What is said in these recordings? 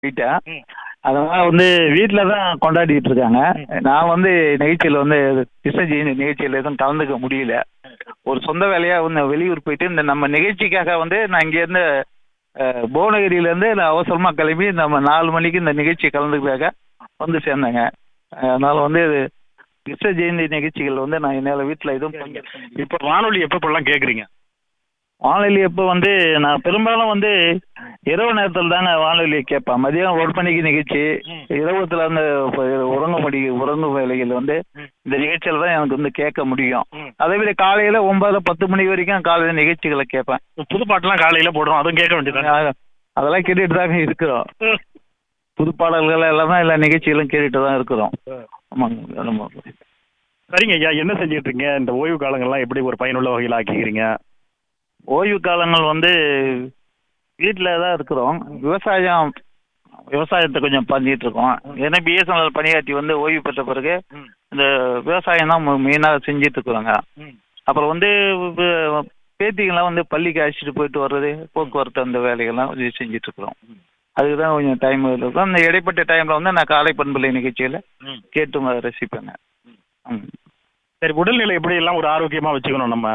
போயிட்டேன் ம். அதனால வந்து வீட்டில் தான் கொண்டாடிட்டு இருக்காங்க நான் வந்து நிகழ்ச்சியில் வந்து கிருஷ்ணஜி நிகழ்ச்சியில் எதுவும் கலந்துக்க முடியல ஒரு சொந்த வேலையாக வந்து வெளியூர் போயிட்டு இந்த நம்ம நிகழ்ச்சிக்காக வந்து நான் இங்கேருந்து அஹ், புவனகிரியிலேருந்து நான் அவசரமாக கிளம்பி நம்ம நாலு மணிக்கு இந்த நிகழ்ச்சி கலந்துக்கிறதுக்காக வந்து சேர்ந்தேங்க அதனால வந்து இது கிருஷ்ண ஜெயந்தி நிகழ்ச்சிகள் வந்து நான் என்னால் வீட்டில் எதுவும் பங்கேற்க முடியல. இப்போ வானொலி எப்பப்பெல்லாம் கேட்குறீங்க வானொலி எப்போ வந்து நான் பெரும்பாலும் வந்து இரவு நேரத்தில் தாங்க வானொலி கேட்பேன் மதியம் ஒரு மணிக்கு நிகழ்ச்சி ம். இரவுத்துல வந்து இப்ப உறங்க முடி உறங்கும் வேலைகள் வந்து ம். இந்த நிகழ்ச்சியில் தான் எனக்கு வந்து கேட்க முடியும் ம். அதே மாதிரி காலையில ஒன்பது பத்து மணி வரைக்கும் காலையில நிகழ்ச்சிகளை கேட்பேன் புது பாட்டெல்லாம் காலையில் போடுறோம் அதுவும் கேட்க வேண்டியது அஹ் அதெல்லாம் கேட்டுட்டு தாங்க இருக்கிறோம் புது பாடல்கள் எல்லாமே எல்லா நிகழ்ச்சிகளும் கேட்டுட்டு தான் இருக்கிறோம் ஆமாங்க ஆமா. சரிங்க ஐயா என்ன செஞ்சுட்டு இருக்கீங்க இந்த ஓய்வு காலங்கள்லாம் எப்படி ஒரு பயனுள்ள வகையில் ஆக்கிக்கிறீங்க ஓய்வு காலங்கள் வந்து வீட்டில் தான் இருக்கிறோம் விவசாயம் விவசாயத்தை கொஞ்சம் பண்ணிட்டு இருக்கோம் ஏன்னா பிஎஸ்என்எல் பணியாற்றி வந்து ஓய்வு பெற்ற பிறகு ம். இந்த விவசாயம் தான் மெயினாக செஞ்சுட்டு இருக்கிறோங்க ம். அப்புறம் வந்து வி- பேத்திங்கெல்லாம் வந்து பள்ளிக்கு அழைச்சிட்டு போயிட்டு வர்றது போக்குவரத்து அந்த வேலைகள்லாம் இது செஞ்சுட்டு இருக்கிறோம் அதுக்கு தான் கொஞ்சம் டைம் இருக்கும் அந்த இடைப்பட்ட டைமில் வந்து நான் காலை பண்பலை நிகழ்ச்சியில் ம். கேட்டு ம- ரசிப்பேங்க ம் சரி உடல்நிலை எப்படி எல்லாம் ஒரு ஆரோக்கியமாக வச்சுக்கணும் நம்ம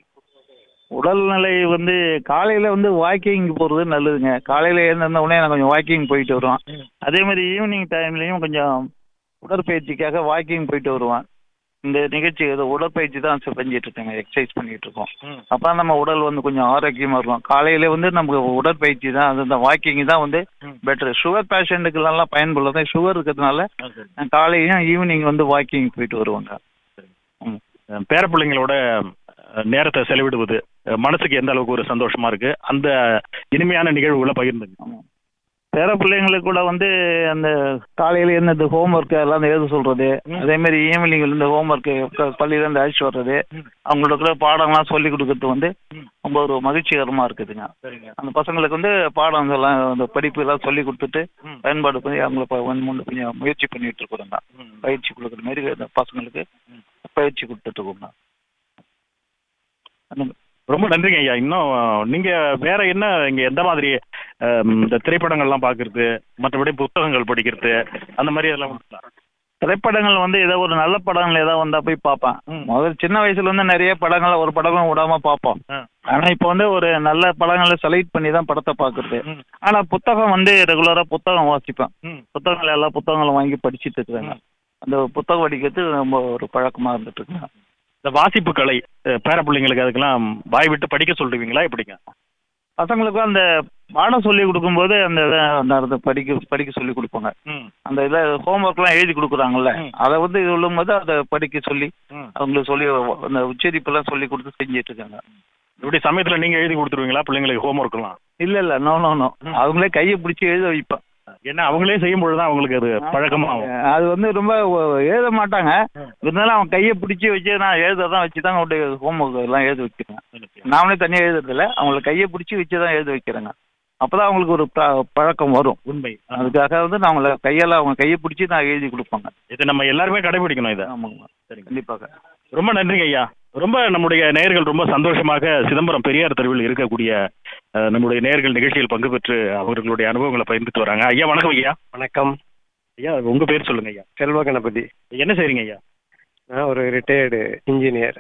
உடல்நிலை வந்து காலையில் வந்து வாக்கிங் போகிறது நல்லதுங்க காலையில் எழுந்திருந்த உடனே நான் கொஞ்சம் வாக்கிங் போயிட்டு வருவேன் அதே மாதிரி ஈவினிங் டைம்லேயும் கொஞ்சம் உடற்பயிற்சிக்காக வாக்கிங் போயிட்டு வருவேன் இந்த நிகழ்ச்சி இது உடற்பயிற்சி தான் செ- செஞ்சுட்டு இருக்கேங்க எக்ஸசைஸ் பண்ணிட்டு இருக்கோம் அப்போ நம்ம உடல் வந்து கொஞ்சம் ஆரோக்கியமாக இருக்கும் காலையில் வந்து நமக்கு உடற்பயிற்சி தான் அது இந்த வாக்கிங் தான் வந்து ம். பெட்டர் சுகர் பேஷண்ட்டுக்கெல்லாம் பயன்படுறது சுகர் இருக்கிறதுனால நான் காலையிலும் ஈவினிங் வந்து வாக்கிங் போயிட்டு வருவேங்க ம் பேர பிள்ளைங்களோட அஹ், நேரத்தை செலவிடுவது அஹ், மனசுக்கு எந்த அளவுக்கு ஒரு சந்தோஷமா இருக்கு அந்த இனிமையான நிகழ்வுகளை பகிர்ந்துங்க ஆமாம் பேர பிள்ளைங்களுக்கு கூட வந்து அந்த காலையில இருந்து இந்த ஹோம்ஒர்க் எல்லாம் எழுத சொல்றது ம். அதே மாதிரி ஈவினிங் இருந்து ஹோம்ஒர்க்கு பள்ளியில இருந்து அழைச்சிட்டு வர்றது ம். அவங்களுக்கு கூட பாடம்லாம் சொல்லி கொடுக்கறது வந்து ம். ரொம்ப ஒரு மகிழ்ச்சிகரமா இருக்குதுங்க சரிங்க அந்த பசங்களுக்கு வந்து பாடம் எல்லாம் அந்த படிப்பு எல்லாம் சொல்லி கொடுத்துட்டு ம். பயன்பாடு பண்ணி அவங்கள ப- ஒன்று மூணு கொஞ்சம் முயற்சி பண்ணிட்டு இருக்கிறோங்க பயிற்சி கொடுக்குற மாதிரி அந்த பசங்களுக்கு ம். பயிற்சி கொடுத்துட்டு இருக்கோங்க அந்த ரொம்ப நன்றிங்க ஐயா இன்னும் நீங்க வேற என்ன இங்க எந்த மாதிரி அஹ், இந்த திரைப்படங்கள்லாம் பார்க்கறது மற்றபடி புத்தகங்கள் படிக்கிறது அந்த மாதிரி எல்லாம் உண்டா? திரைப்படங்கள் வந்து ஏதோ ஒரு நல்ல படங்கள் ஏதோ வந்தா போய் பார்ப்பேன் ம். முதல்ல சின்ன வயசுல வந்து நிறைய படங்களை ஒரு படமும் விடாம பார்ப்போம் ஆ. ஆனா இப்போ வந்து ஒரு நல்ல படங்களை செலக்ட் பண்ணி தான் படத்தை பார்க்கறது ம். ஆனா புத்தகம் வந்து ரெகுலரா புத்தகம் வாசிப்பேன் ம். புத்தகங்கள் எல்லா புத்தகங்களும் வாங்கி படிச்சிட்டு இருக்கிறேங்க அந்த புத்தகம் படிக்கிறது ரொம்ப ஒரு பழக்கமா இருந்துட்டு இருக்குங்க இந்த வாசிப்பு கலை அஹ், பேர பிள்ளைங்களுக்கு அதுக்கெல்லாம் வாய் விட்டு படிக்க சொல்லுவீங்களா எப்படிங்க பசங்களுக்கு அந்த பாடம் சொல்லி கொடுக்கும்போது அந்த இதை அந்த அதை படிக்க படிக்க சொல்லி கொடுப்பாங்க ம். அந்த இதில் ஹோம்ஒர்க்லாம் எழுதி கொடுக்குறாங்கல்ல ம். அதை வந்து சொல்லும்போது அதை படிக்க சொல்லி ம். அவங்களுக்கு சொல்லி அந்த உச்சரிப்பெல்லாம் சொல்லி கொடுத்து செஞ்சுட்டு இருக்காங்க இப்படி சமயத்துல நீங்க எழுதி கொடுத்துருவீங்களா பிள்ளைங்களுக்கு ஹோம்ஒர்க்லாம் இல்ல இல்ல நோ நோ நோ ம். அவங்களே கையை பிடிச்சி எழுத வைப்பேன் ஏன்னா அவங்களே செய்யும் பொழுது தான் அவங்களுக்கு அது பழக்கமாகும் அது வந்து ரொம்ப ஒ- எழுத மாட்டாங்க ம். இருந்தாலும் அவன் கையை பிடிச்சி வச்சு நான் எழுததான் வச்சு தான் அவங்களுடைய ஹோம்ஒர்க் எல்லாம் எழுத வைக்கிறேன் நாமளே தனியாக எழுதுறதில்ல அவங்கள கையை பிடிச்சி வச்சு தான் எழுத வைக்கிறேங்க அப்பதான் அவங்களுக்கு ஒரு ப- பழக்கம் வரும் உண்மை அதுக்காக வந்து நான் அவங்கள கையால் அவங்க கையை பிடிச்சி நான் எழுதி கொடுப்பாங்க இது நம்ம எல்லாருமே கடைபிடிக்கணும் இதை ஆமாங்க சரிங்க கண்டிப்பாக ரொம்ப நன்றிங்க ஐயா ரொம்ப நம்முடைய நேயர்கள் ரொம்ப சந்தோஷமாக சிதம்பரம் பெரியார் தெருவில் இருக்கக்கூடிய அஹ், நம்முடைய நேயர்கள் நிகழ்ச்சியில் பங்கு பெற்று அவர்களுடைய அனுபவங்களை பகிர்ந்துட்டு வராங்க ஐயா வணக்கம் ஐயா வணக்கம் ஐயா உங்க பேர் சொல்லுங்க ஐயா செல்வ கணபதி என்ன செய்றீங்க ஐயா நான் ஒரு ரிட்டையர்டு இன்ஜினியர்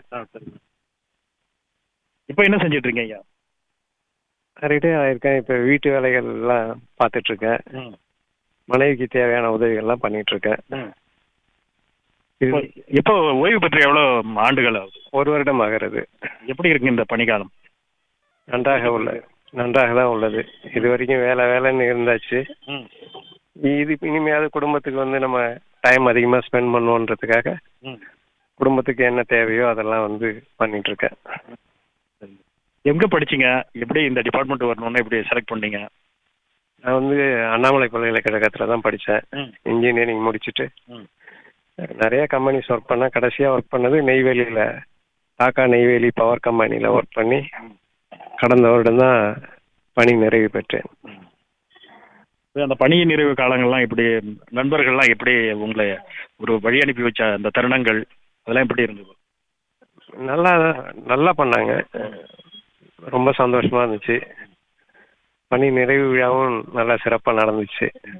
இப்போ என்ன செஞ்சுட்டு இருக்கீங்க ஐயா ரிட்டையர் ஆயிருக்கேன் இப்போ வீட்டு வேலைகள் எல்லாம் பார்த்துட்டு இருக்கேன் மனைவிக்கு தேவையான உதவிகள்லாம் பண்ணிட்டு இருக்கேன் இது இப்போ எப்போ ஓய்வு பெற்று எவ்வளவு ஆண்டுகள் ஆகுது ஒரு வருடம் ஆகிறது எப்படி இருக்கு இந்த பணிக்காலம் நன்றாக உள்ள நன்றாக தான் உள்ளது இது வரைக்கும் வேலை வேலைன்னு இருந்தாச்சு இது இனிமையாவது குடும்பத்துக்கு வந்து நம்ம டைம் அதிகமாக ஸ்பெண்ட் பண்ணுவோன்றதுக்காக குடும்பத்துக்கு என்ன தேவையோ அதெல்லாம் வந்து பண்ணிட்டு இருக்கேன் எங்க படிச்சீங்க எப்படி இந்த டிபார்ட்மெண்ட் வரணும்னு எப்படி செலக்ட் பண்ணீங்க நான் வந்து அண்ணாமலை பல்கலைக்கழகத்தில் தான் படித்தேன் ம். இன்ஜினியரிங் முடிச்சுட்டு ம். நிறைய கம்பெனிஸ் ஒர்க் பண்ணேன் கடைசியாக ஒர்க் பண்ணது நெய்வேலியில் டாக்கா நெய்வேலி பவர் கம்பெனியில் ஒர்க் பண்ணி கடந்த வருடம் தான் பணி நிறைவு பெற்றேன் அந்த பணி நிறைவு காலங்கள்லாம் எப்படி நண்பர்கள்லாம் எப்படி உங்களை ஒரு வழி அனுப்பி வச்ச அந்த தருணங்கள் அதெல்லாம் எப்படி இருந்தது நல்லா நல்லா பண்ணாங்க ரொம்ப சந்தோஷமா இருந்துச்சு பணி நிறைவு விழாவும் நல்லா சிறப்பாக நடந்துச்சு